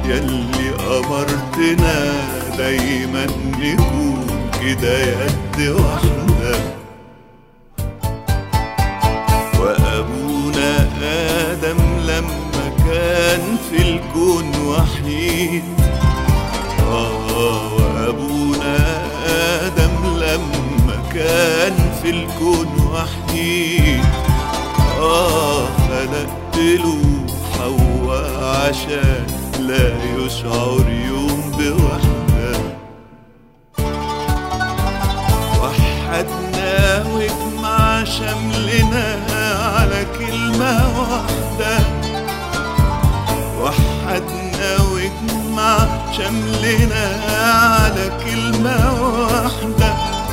يلي أمرتنا دايما نكون كده يد واحدة وأبونا آدم لما كان في الكون وحيد آه وأبونا آدم لما كان في الكون وحيد آه خلقت له حواء عشان لا يشعر يوم بوحدة وحدنا واجمع شملنا على كلمة واحدة وحدنا واجمع شملنا على كلمة واحدة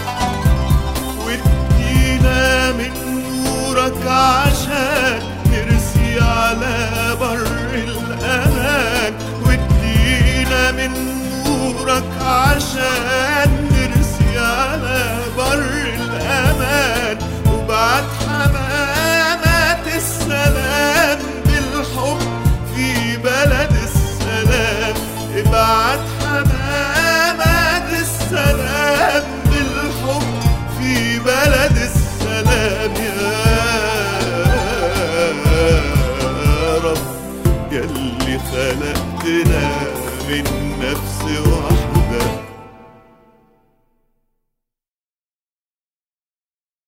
وادينا من نورك عشان نرسي على بر الأمان وادينا من نورك عشان نرسي على بر الأمان وبعد حمامات السلام بالحب في بلد السلام ابعت حمامات السلام بالحب في بلد السلام يا رب يلي خلقتنا من نفس واحدة